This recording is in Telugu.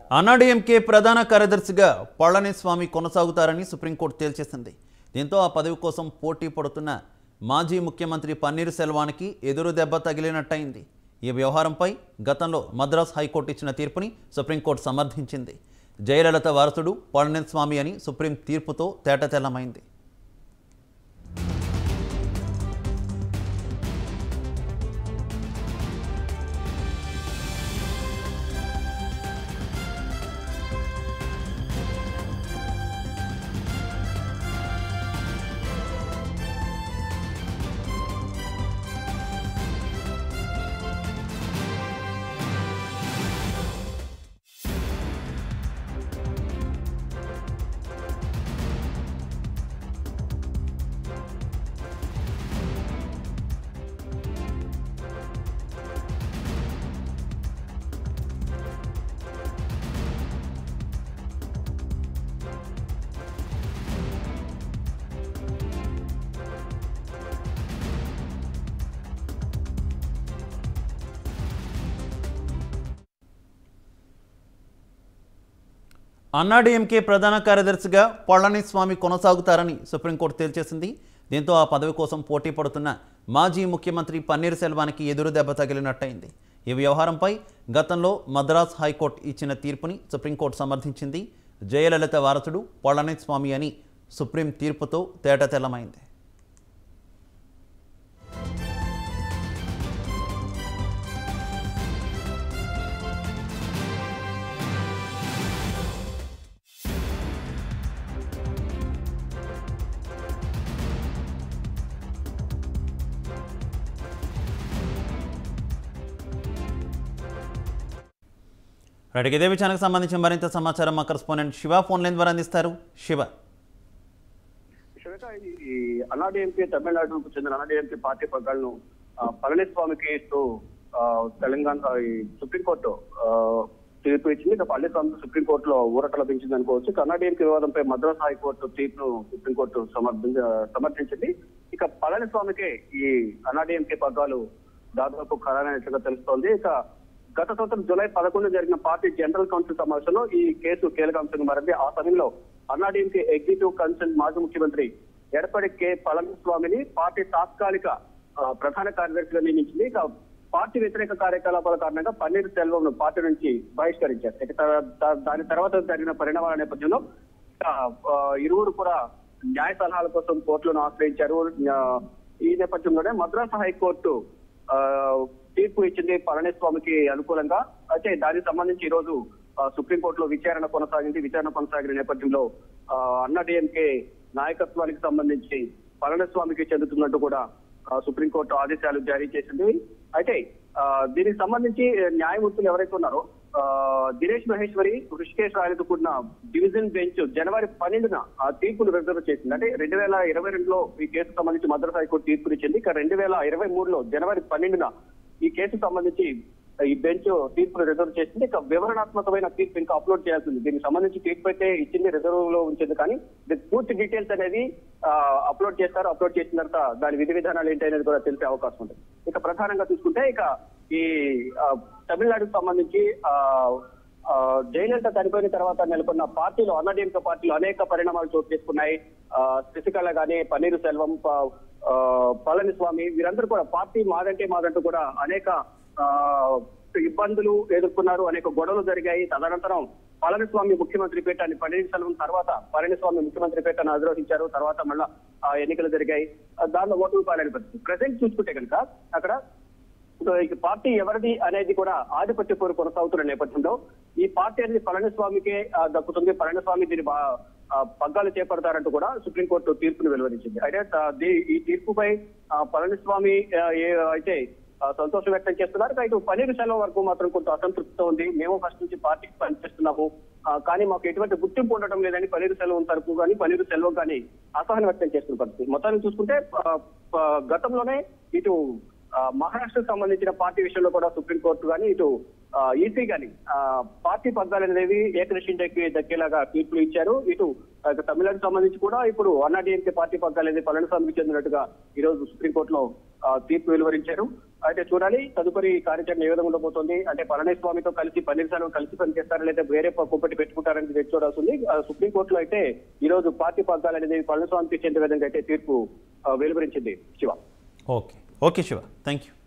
అన్నాడీఎంకే ప్రధాన కార్యదర్శిగా పళనిస్వామి కొనసాగుతారని సుప్రీంకోర్టు తేల్చేసింది దీంతో ఆ పదవి కోసం పోటీ పడుతున్న మాజీ ముఖ్యమంత్రి పన్నీరు సెల్వానికి ఎదురు దెబ్బ తగిలినట్టయింది ఈ వ్యవహారంపై గతంలో మద్రాస్ హైకోర్టు ఇచ్చిన తీర్పుని సుప్రీంకోర్టు సమర్థించింది జయలలిత వారసుడు పళనిస్వామి అని సుప్రీం తీర్పుతో తేటతెల్లమైంది అన్నాడీఎంకే ప్రధాన కార్యదర్శిగా పళనిస్వామి కొనసాగుతారని సుప్రీంకోర్టు తేల్చేసింది దీంతో ఆ పదవి కోసం పోటీ పడుతున్న మాజీ ముఖ్యమంత్రి పన్నీర్ సెల్వానికి ఎదురు దెబ్బ తగిలినట్టయింది ఈ వ్యవహారంపై గతంలో మద్రాస్ హైకోర్టు ఇచ్చిన తీర్పుని సుప్రీంకోర్టు సమర్థించింది జయలలిత వారసుడు పళనిస్వామి అని సుప్రీం తీర్పుతో తేటతెల్లమైంది రైట్ ఇదే విషయానికి సంబంధించి మరింత సమాచారం మా కరెస్పాండెంట్ శివ ఫోన్ లైన్ ద్వారా అందిస్తారు శివ శ్వేత ఈ అన్నాడీఎంకే తమిళనాడుకు చెందిన అన్నాడీఎంకే పార్టీ పగ్గాలను ఆ, పళనిస్వామికి ఇస్తూ ఆ, తెలంగాణ ఆ, ఈ సుప్రీంకోర్టు ఆ, తీర్పు ఇచ్చింది ఇక పళనిస్వామికి సుప్రీంకోర్టులో ఊరట లభించింది అనుకోవచ్చు కర్ణాటక వివాదంపై మద్రాస్ హైకోర్టు తీర్పును సుప్రీంకోర్టు సమర్థి సమర్థించింది ఇక పళనిస్వామికి ఈ అన్నాడీఎంకే పగ్గాలు దాదాపు ఖరారైనట్లుగా తెలుస్తోంది ఇక గత సంవత్సరం జూలై పదకొండు జరిగిన పార్టీ జనరల్ కౌన్సిల్ సమావేశంలో ఈ కేసు కీలక అంశంగా మారింది ఆ సమయంలో అన్నాడీఎంకే ఎగ్జిక్యూటివ్ కౌన్సిల్ మాజీ ముఖ్యమంత్రి ఎడపడి కె పళనిస్వామిని పార్టీ తాత్కాలిక ఆ, ప్రధాన కార్యదర్శిగా నియమించింది ఇక పార్టీ వ్యతిరేక కార్యకలాపాల కారణంగా పన్నీర్ సెల్వంను పార్టీ నుంచి బహిష్కరించారు ఇక త- త- దాని తర్వాత జరిగిన పరిణామాల నేపథ్యంలో ఆ, ఆ, ఇరువురు కూడా న్యాయ సలహాల కోసం కోర్టులను ఆశ్రయించారు ఆ, ఈ నేపథ్యంలోనే మద్రాసు హైకోర్టు ఆ, తీర్పు ఇచ్చింది పళనిస్వామికి అనుకూలంగా అయితే దానికి సంబంధించి ఈ రోజు ఆ, సుప్రీంకోర్టులో విచారణ కొనసాగింది విచారణ కొనసాగిన నేపథ్యంలో ఆ, అన్నా డిఎంకే నాయకత్వానికి సంబంధించి పళనిస్వామికి చెందుతున్నట్టు కూడా ఆ, సుప్రీంకోర్టు ఆదేశాలు జారీ చేసింది అయితే ఆ, దీనికి సంబంధించి న్యాయమూర్తులు ఎవరైతే ఉన్నారో ఆ, దినేష్ మహేశ్వరి ఋషికేష్ రాయలతో కూడిన డివిజన్ బెంచ్ జనవరి పన్నెండున ఆ తీర్పును రిజర్వ్ చేసింది అంటే రెండు వేల ఇరవై రెండులో ఈ కేసు సంబంధించి మద్రాస్ హైకోర్టు తీర్పునిచ్చింది ఇక రెండు వేల ఇరవై మూడులో జనవరి పన్నెండున ఈ కేసు సంబంధించి ఈ బెంచ్ తీర్పును రిజర్వ్ చేసింది ఇక వివరణాత్మకమైన తీర్పు ఇంకా అప్లోడ్ చేయాల్సింది దీనికి సంబంధించి తీర్పు అయితే ఇచ్చింది రిజర్వ్ లో ఉంచింది కానీ దీని పూర్తి డీటెయిల్స్ అనేది ఆ, అప్లోడ్ చేస్తారు అప్లోడ్ చేసిన తర్వాత దాని విధి విధానాలు ఏంటి అనేది కూడా తెలిసే అవకాశం ఉంటుంది ఇక ప్రధానంగా చూసుకుంటే ఇక ఈ ఆ, తమిళనాడుకు సంబంధించి ఆ ఆ, జయలలిత చనిపోయిన తర్వాత నెలకొన్న పార్టీలో అన్నడీఎంకే పార్టీలో అనేక పరిణామాలు చోటు చేసుకున్నాయి ఆ, శశికళ గాని పన్నీరు సెల్వం ప- ఆ, పళనిస్వామి వీరందరూ కూడా పార్టీ మాదంటే మాదంటూ కూడా అనేక ఆ, ఇబ్బందులు ఎదుర్కొన్నారు అనేక గొడవలు జరిగాయి తదనంతరం పళనిస్వామి ముఖ్యమంత్రి పీఠాన్ని పన్నీరు సెల్వం తర్వాత పళనిస్వామి ముఖ్యమంత్రి పీఠాన్ని అధిరోహించారు తర్వాత మళ్ళా ఆ, ఎన్నికలు జరిగాయి ఆ, దానిలో ఓటు పాలైన పరిస్థితి ప్రజెంట్ చూసుకుంటే కనుక అక్కడ సో ఇక పార్టీ ఎవరిది అనేది కూడా ఆధిపత్య పోరు కొనసాగుతున్న నేపథ్యంలో ఈ పార్టీ అనేది పళనిస్వామికే ఆ, దక్కుతుంది పళనిస్వామి దీని బా- ఆ, పగ్గాలు చేపడతారంటూ కూడా సుప్రీంకోర్టు తీర్పును వెలువరించింది అయితే ఆ, దీ- ఈ తీర్పుపై ఆ, పళనిస్వామి ఆ, ఏ అయితే ఆ, సంతోషం వ్యక్తం చేస్తున్నారు ఇక ఇటు పన్నీరు సెల్వం వరకు మాత్రం కొంత అసంతృప్తితో ఉంది మేము ఫస్ట్ నుంచి పార్టీకి పనిచేస్తున్నాము ఆ, కానీ మాకు ఎటువంటి గుర్తింపు ఉండటం లేదని పన్నీరు సెల్వం తరపు కానీ పన్నీరు సెల్వం కానీ అసహనం వ్యక్తం చేస్తున్న పరిస్థితి మొత్తాన్ని చూసుకుంటే ఆ, ఆ, గతంలోనే ఇటు ఆ, మహారాష్ట్రకు సంబంధించిన పార్టీ విషయంలో కూడా సుప్రీంకోర్టు కానీ ఇటు ఈసీ కానీ పార్టీ పగ్గాలు అనేవి ఏకదృష్టికి దక్కేలాగా తీర్పులు ఇచ్చారు ఇటు ఆ, ఇక తమిళనాడుకు సంబంధించి కూడా ఇప్పుడు అన్నాడీఎంకే పార్టీ పగ్గాలు అనేది పళనిస్వామికి చెందినట్టుగా ఈ రోజు సుప్రీంకోర్టులో ఆ, తీర్పు వెలువరించారు అయితే చూడాలి తదుపరి కార్యాచరణ ఏ విధంగా ఉండబోతోంది అంటే పళనిస్వామితో కలిసి పన్నీర్సెల్వం కలిసి పనిచేస్తారా లేదా వేరే కుంపటి పెట్టుకుంటారని వేచి చూడాల్సింది ఆ, సుప్రీంకోర్టులో అయితే ఈ రోజు పార్టీ పగ్గాలు అనేది పళనిస్వామికి చెందే విధంగా అయితే తీర్పు ఆ, వెలువరించింది Shiva okay okay Shiva thank you